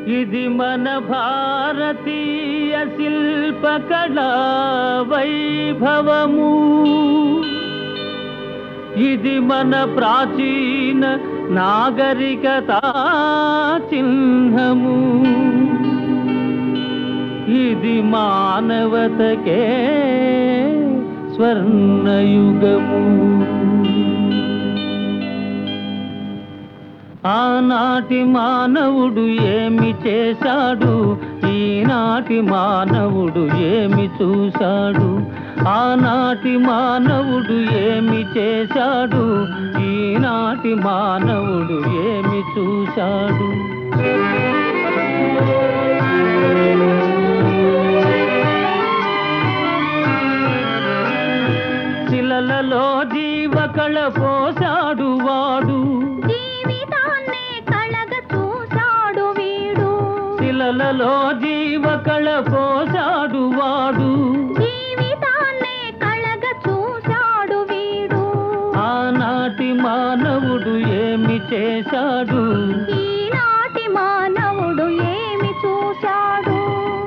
ఇది మన భారతీయ శిల్పకళా వైభవము ఇది మన ప్రాచీన నాగరికత చిహ్నము ఇది మానవతకే స్వర్ణయుగము ఆనాటి మానవుడు ఏమి చేశాడు ఈనాటి మానవుడు ఏమి చూశాడు ఆనాటి మానవుడు ఏమి చేశాడు ఈనాటి మానవుడు ఏమి చూశాడు శిలలలో జీవకళ పోశాడు వాడు జీవితాన్నే కళగ చూశాడు వీడు శిలలలో జీవకళ పోశాడు వాడు జీవితాన్నే కళగ చూశాడు వీడు ఆనాటి మానవుడు ఏమి చేశాడు ఈనాటి మానవుడు ఏమి చూశాడు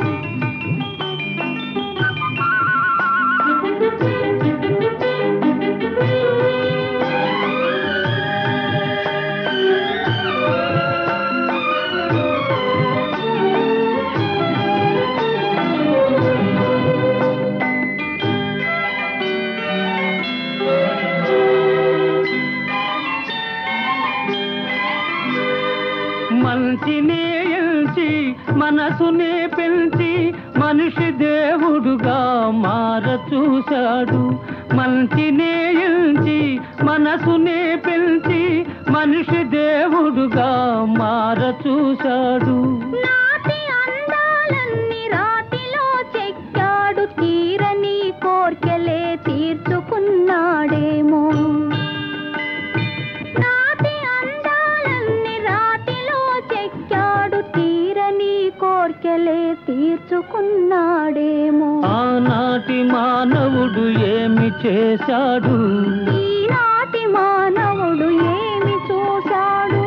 మంచినే ఎంచి మనసునే పెంచి మనిషి దేవుడుగా మార చూశాడు మంచినే ఎంచి మనసునే పెంచి మనిషి దేవుడుగా మార చూశాడు నాటి అందాలన్నీ రాతిలో చెక్కాడు తీరని కోర్కెలే తీర్చుకున్నాడేమో నాటి అందాలన్నీ రాతిలో చెక్కాడు తీరని కోర్కెలే తీర్చుకున్నాడేమో ఆనాటి మానవుడు ఏమి చేశాడు ఈనాటి మానవుడు ఏమి చూశాడు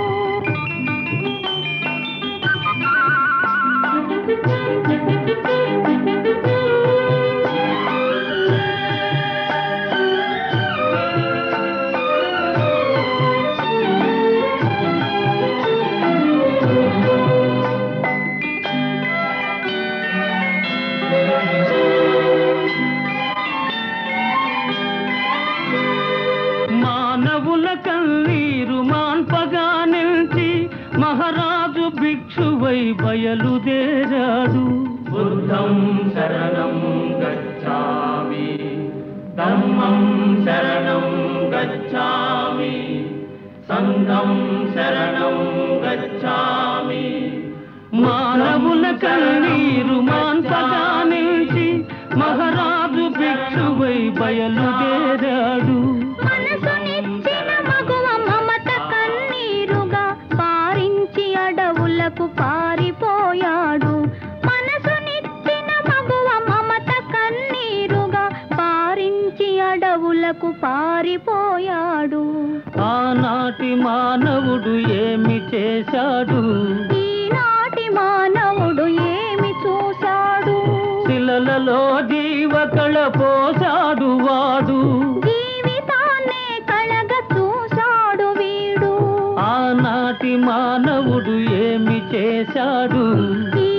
మానవుల కన్నీరు మాన్పగా నిలిచి మహారాజు భిక్షువై బయలుదేరాడు బుద్ధం శరణం గచ్చామి ధమ్మం శరణం గచ్చామి సంఘం శరణం గచ్చామి మానవుల కన్నీరు మాన్పగా నిలిచి మహారాజు భిక్షువై బయలుదేరాడు మనసునిచ్చిన మగువ మమత కన్నీరుగా పారించి అడవులకు పారిపోయాడు మనసునిచ్చిన మగువ మమత కన్నీరుగా పారించి అడవులకు పారిపోయాడు ఆనాటి మానవుడు ఏమి చేశాడు ఈనాటి మానవుడు ఏమి చూశాడు శిలలలో జీవకళ పోశాడు వాడు జీవితాన్నే కళగ చూశాడు వీడు ఆనాటి మానవుడు ఏమి చేశాడు ఈ